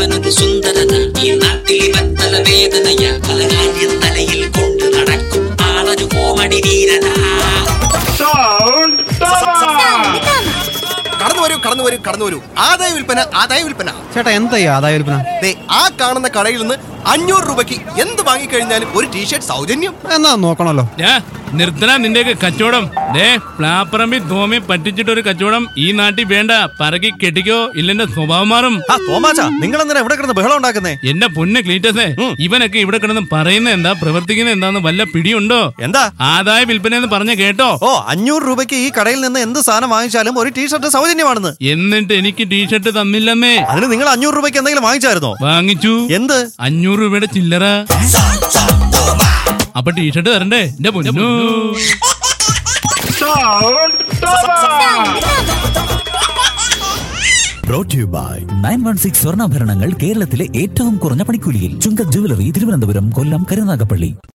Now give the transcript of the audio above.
ഇവനൊരു സുന്ദരന ഈ നാട്ടിൽ ഇവൻ തലവേദനയ പല കാര്യം തലയിൽ കൊണ്ട് നടക്കും ആളൊരു കോമഡി വീരനാ കടന്നു വരൂ കടന്നു വരൂ കടന്നു വരൂ ആദായ വിൽപ്പന ആദായ വിൽപ്പന ചേട്ടാ എന്താ ഈ ആദായ വിൽപ്പന ദേ ആ കാണുന്ന കടയിൽ നിന്ന് അഞ്ഞൂറ് രൂപയ്ക്ക് എന്ത് വാങ്ങിക്കഴിഞ്ഞാലും ഒരു ടീഷർട്ട് സൗജന്യം എന്നാ നോക്കണല്ലോ ഡാ, നിർത്തണ നിന്റെയൊക്കെ കച്ചവടം ദേ പ്ലാപ്പറമ്പി തോമി പറ്റിച്ചിട്ട് ഒരു കച്ചവടം ഈ നാട്ടിൽ വേണ്ട പറക്കി കെട്ടിക്കോ ഇല്ലെന്റെ സ്വഭാവം മാറും ആ തോമാച്ചാ നിങ്ങൾ എന്തിനാ ഇവിടെ കിടന്ന് ബഹളം ഉണ്ടാക്കുന്നേ എന്റെ പൊന്നെ ക്ലീറ്റസേ ഇവനൊക്കെ ഇവിടെ കിടന്ന് പറയുന്ന എന്താ പ്രവർത്തിക്കുന്ന എന്താന്ന് വല്ല പിടിയുണ്ടോ എന്താ ആദായ വിൽപ്പന എന്ന് പറഞ്ഞ കേട്ടോ ഓ അഞ്ഞൂറ് രൂപയ്ക്ക് ഈ കടയിൽ നിന്ന് എന്ത് സാധനം വാങ്ങിച്ചാലും ഒരു ടീഷർട്ട് സൗജന്യമാണെന്ന് എന്നിട്ട് എനിക്ക് ടീഷർട്ട് തന്നില്ലെന്നേ അതിന് നിങ്ങൾ അഞ്ഞൂറ് രൂപയ്ക്ക് എന്തെങ്കിലും വാങ്ങിച്ചായിരുന്നോ വാങ്ങിച്ചു എന്ത് അഞ്ഞൂറ് രൂപയുടെ ചില്ലറ അപ്പൊ ടീഷർട്ട് തരണ്ടേ എന്റെ പൊന്നു brought you by nine one six സ്വർണ്ണാഭരണങ്ങൾ കേരളത്തിലെ ഏറ്റവും കുറഞ്ഞ പണിക്കൂലിയിൽ ചുങ്ക ജുവലറി തിരുവനന്തപുരം കൊല്ലം കരുനാഗപ്പള്ളി